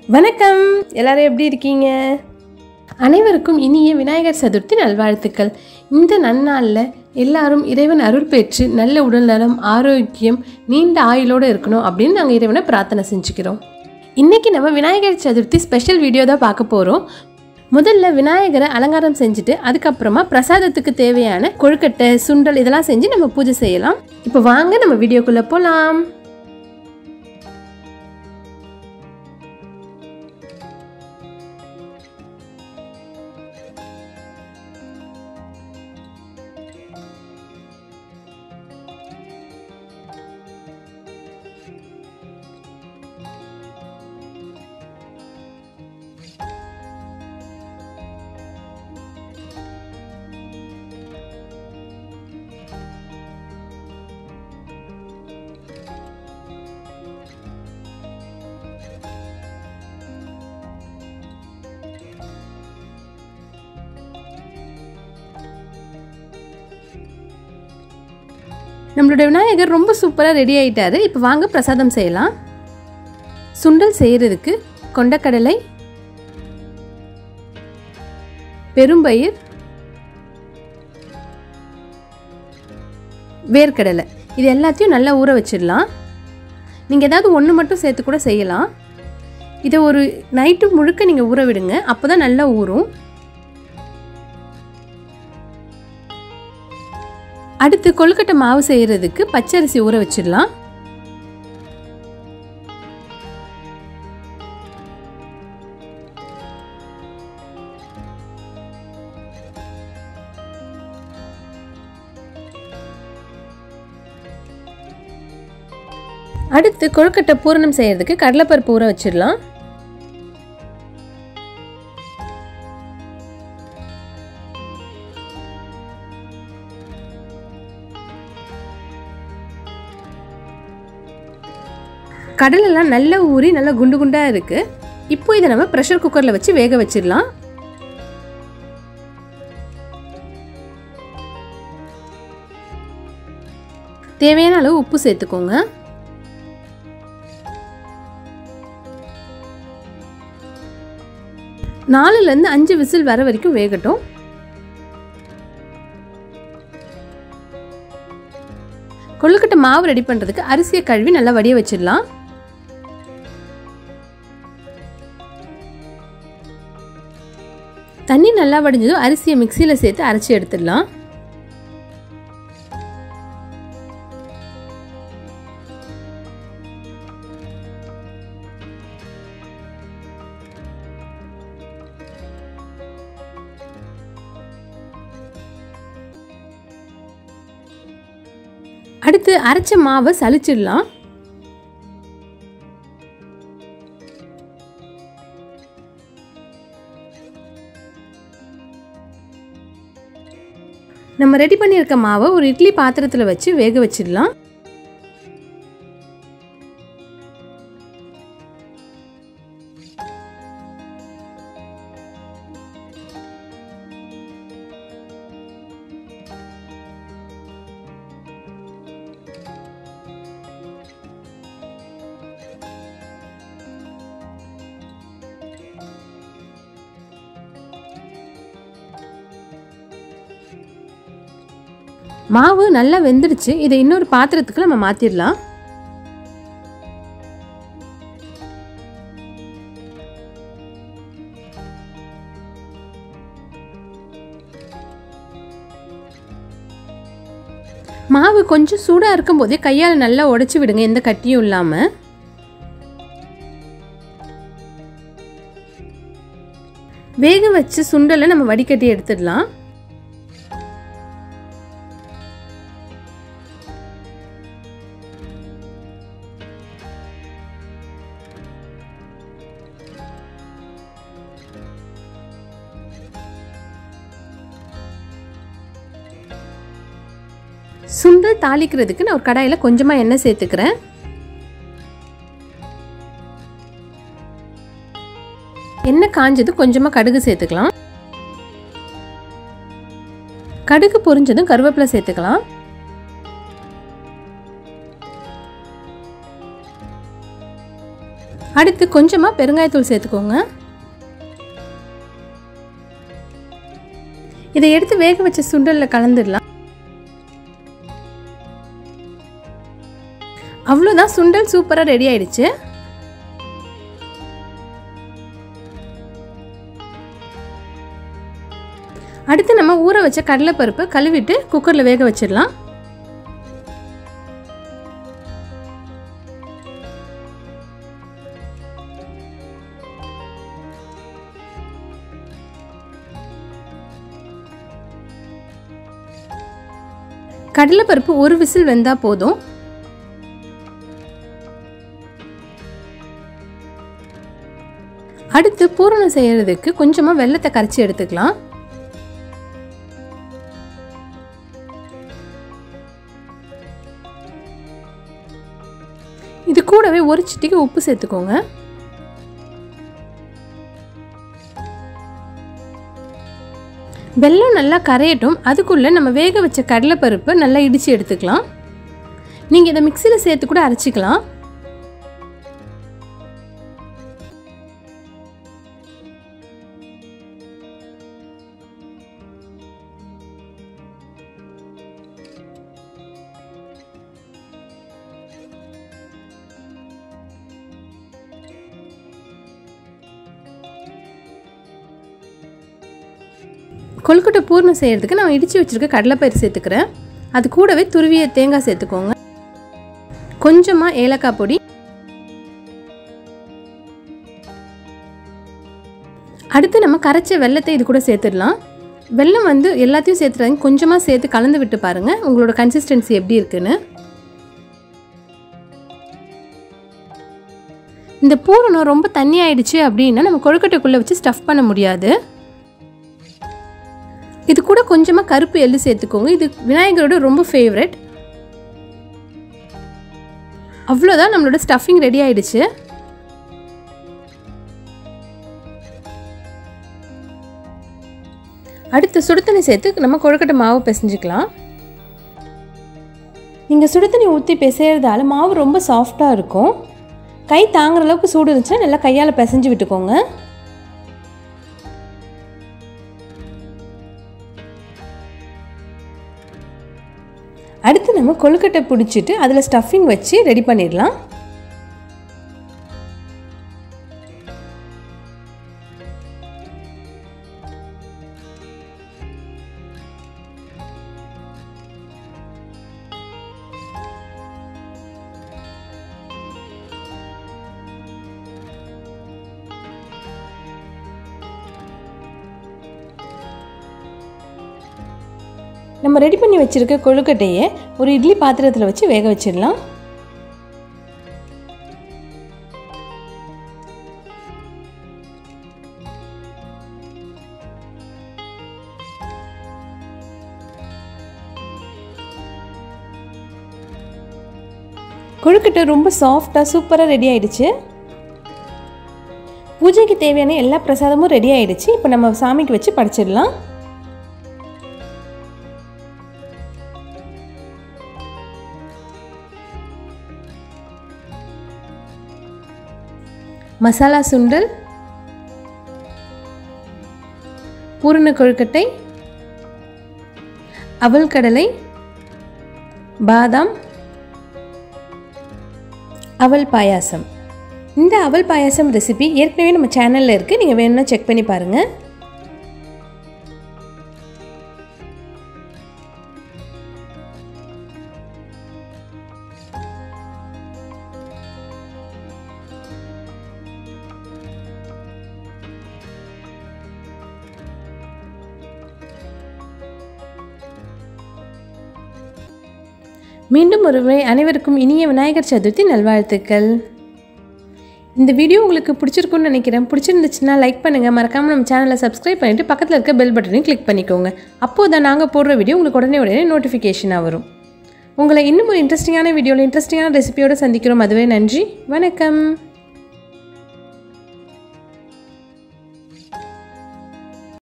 வணக்கம் எல்லாரும் எப்படி இருக்கீங்க அனைவருக்கும் இனிய விநாயகர் சதுர்த்தி நல்வாழ்த்துக்கள் இந்த நன்னாளில் எல்லாரும் இறைவன் அருள் பெற்று நல்ல உடல்நலம் ஆரோக்கியம் நீண்ட ஆயுளோடு இருக்கணும் அப்படின்னு நாங்கள் இறைவனை பிரார்த்தனை செஞ்சுக்கிறோம் இன்னைக்கு நம்ம விநாயகர் சதுர்த்தி ஸ்பெஷல் வீடியோ தான் பார்க்க போகிறோம் முதல்ல விநாயகரை அலங்காரம் செஞ்சுட்டு அதுக்கப்புறமா பிரசாதத்துக்கு தேவையான கொழுக்கட்டை சுண்டல் இதெல்லாம் செஞ்சு நம்ம பூஜை செய்யலாம் இப்போ வாங்க நம்ம வீடியோக்குள்ளே போகலாம் நம்மளுடைய விநாயகர் ரொம்ப சூப்பராக ரெடி ஆயிட்டாரு இப்போ வாங்க பிரசாதம் செய்யலாம் சுண்டல் செய்கிறதுக்கு கொண்டக்கடலை பெரும்பயிர் வேர்க்கடலை இது எல்லாத்தையும் நல்லா ஊற வச்சிடலாம் நீங்கள் ஏதாவது ஒன்று மட்டும் சேர்த்து கூட செய்யலாம் இதை ஒரு நைட்டு முழுக்க நீங்கள் ஊற விடுங்க அப்போ தான் நல்லா ஊறும் அடுத்து கொழுக்கட்டை மாவு செய்கிறதுக்கு பச்சரிசி ஊற வச்சிடலாம் அடுத்து கொழுக்கட்டை பூரணம் செய்யறதுக்கு கடலைப்பருப்பு ஊற வச்சிடலாம் கடலெல்லாம் நல்லா ஊறி நல்லா குண்டு குண்டாக இருக்குது இப்போ இதை நம்ம ப்ரெஷர் குக்கரில் வச்சு வேக வச்சிடலாம் தேவையான அளவு உப்பு சேர்த்துக்கோங்க நாலுலேருந்து அஞ்சு விசில் வர வரைக்கும் வேகட்டும் கொழுக்கட்டை மாவு ரெடி பண்ணுறதுக்கு அரிசியை கழுவி நல்லா வடிய வச்சிடலாம் தண்ணி நல்லா வடிஞ்சதும் அரிசியை மிக்சியில் சேர்த்து அரைச்சி எடுத்துடலாம் அடுத்து அரைச்ச மாவை சலிச்சிடலாம் நம்ம ரெடி பண்ணியிருக்க மாவை ஒரு இட்லி பாத்திரத்தில் வச்சு வேக வச்சிடலாம் மாவு நல்லா வெந்துடுச்சு இதை இன்னொரு பாத்திரத்துக்கு நம்ம மாற்றிடலாம் மாவு கொஞ்சம் சூடாக இருக்கும்போதே கையால் நல்லா உடச்சி விடுங்க எந்த கட்டியும் இல்லாமல் வேக வச்சு சுண்டலை நம்ம வடிகட்டி எடுத்துடலாம் சுண்டல் தாளிக்கிறதுக்கு நான் ஒரு கடாயில் கொஞ்சமாக எண்ணெய் சேர்த்துக்கிறேன் எண்ணெய் காஞ்சது கொஞ்சமாக கடுகு சேர்த்துக்கலாம் கடுகு பொரிஞ்சதும் கருவேப்பிலை சேர்த்துக்கலாம் அடுத்து கொஞ்சமாக பெருங்காயத்தூள் சேர்த்துக்கோங்க இதை எடுத்து வேக வச்ச சுண்டலில் கலந்துடலாம் அவ்வளோதான் சுண்டல் சூப்பராக ரெடி ஆயிடுச்சு அடுத்து நம்ம ஊற வச்ச கடலைப்பருப்பு கழுவிட்டு குக்கரில் வேக வச்சிடலாம் கடலைப்பருப்பு ஒரு விசில் வெந்தால் போதும் அடுத்து பூரணம் செய்யறதுக்கு கொஞ்சமாக வெள்ளத்தை கரைச்சி எடுத்துக்கலாம் இது கூடவே ஒரு சிட்டிக்கு உப்பு சேர்த்துக்கோங்க வெல்லம் நல்லா கரையட்டும் அதுக்குள்ளே நம்ம வேக வச்ச கடலைப்பருப்பு நல்லா இடித்து எடுத்துக்கலாம் நீங்கள் இதை மிக்சியில் சேர்த்து கூட அரைச்சிக்கலாம் கொழுக்கட்டை பூர்ணம் செய்கிறதுக்கு நான் இடித்து வச்சுருக்க கடலைப்பயிறு சேர்த்துக்கிறேன் அது கூடவே துருவிய தேங்காய் சேர்த்துக்கோங்க கொஞ்சமாக ஏலக்காய் பொடி அடுத்து நம்ம கரைச்ச வெள்ளத்தை இது கூட சேர்த்துடலாம் வெல்லம் வந்து எல்லாத்தையும் சேர்த்துறாங்க கொஞ்சமாக சேர்த்து கலந்து விட்டு பாருங்கள் உங்களோட கன்சிஸ்டன்சி எப்படி இருக்குன்னு இந்த பூரணம் ரொம்ப தண்ணி ஆயிடுச்சு அப்படின்னா நம்ம கொழுக்கட்டைக்குள்ளே வச்சு ஸ்டஃப் பண்ண முடியாது இது கூட கொஞ்சமாக கருப்பு எள்ளு சேர்த்துக்கோங்க இது விநாயகரோட ரொம்ப ஃபேவரட் அவ்வளோதான் நம்மளோட ஸ்டஃபிங் ரெடி ஆயிடுச்சு அடுத்து சுடுதண்ணி சேர்த்து நம்ம கொழுக்கட்டை மாவு பிசைஞ்சுக்கலாம் நீங்கள் சுடுதண்ணி ஊற்றி பிசைகிறதால மாவு ரொம்ப சாஃப்டாக இருக்கும் கை தாங்குற அளவுக்கு சூடு இருந்துச்சுன்னா நல்லா கையால் பிசைஞ்சு விட்டுக்கோங்க அடுத்து நம்ம கொழுக்கட்டை பிடிச்சிட்டு அதில் ஸ்டஃபிங் வச்சு ரெடி பண்ணிடலாம் நம்ம ரெடி பண்ணி வச்சுருக்க கொழுக்கட்டையை ஒரு இட்லி பாத்திரத்தில் வச்சு வேக வச்சிடலாம் கொழுக்கட்டை ரொம்ப சாஃப்டாக சூப்பராக ரெடி ஆயிடுச்சு பூஜைக்கு தேவையான எல்லா பிரசாதமும் ரெடி ஆயிடுச்சு இப்போ நம்ம சாமிக்கு வச்சு படைச்சிடலாம் மசாலா சுண்டல் பூரண கொழுக்கட்டை அவல் கடலை பாதாம் அவல் பாயாசம் இந்த அவல் பாயாசம் ரெசிபி ஏற்கனவே நம்ம சேனலில் இருக்குது நீங்கள் வேணும்னா செக் பண்ணி பாருங்கள் மீண்டும் ஒருமுறை அனைவருக்கும் இனிய விநாயகர் சதுர்த்தி நல்வாழ்த்துக்கள் இந்த வீடியோ உங்களுக்கு பிடிச்சிருக்குன்னு நினைக்கிறேன் பிடிச்சிருந்துச்சுன்னா லைக் பண்ணுங்கள் மறக்காமல் நம்ம சேனலை சப்ஸ்கிரைப் பண்ணிவிட்டு பக்கத்தில் இருக்க பெல் பட்டனையும் கிளிக் பண்ணிக்கோங்க அப்போது தான் நாங்கள் போடுற வீடியோ உங்களுக்கு உடனே உடனே நோட்டிஃபிகேஷனாக வரும் உங்களை இன்னும் ஒரு இன்ட்ரெஸ்டிங்கான வீடியோவில் இன்ட்ரெஸ்டிங்கான ரெசிபியோடு சந்திக்கிறோம் அதுவே நன்றி வணக்கம்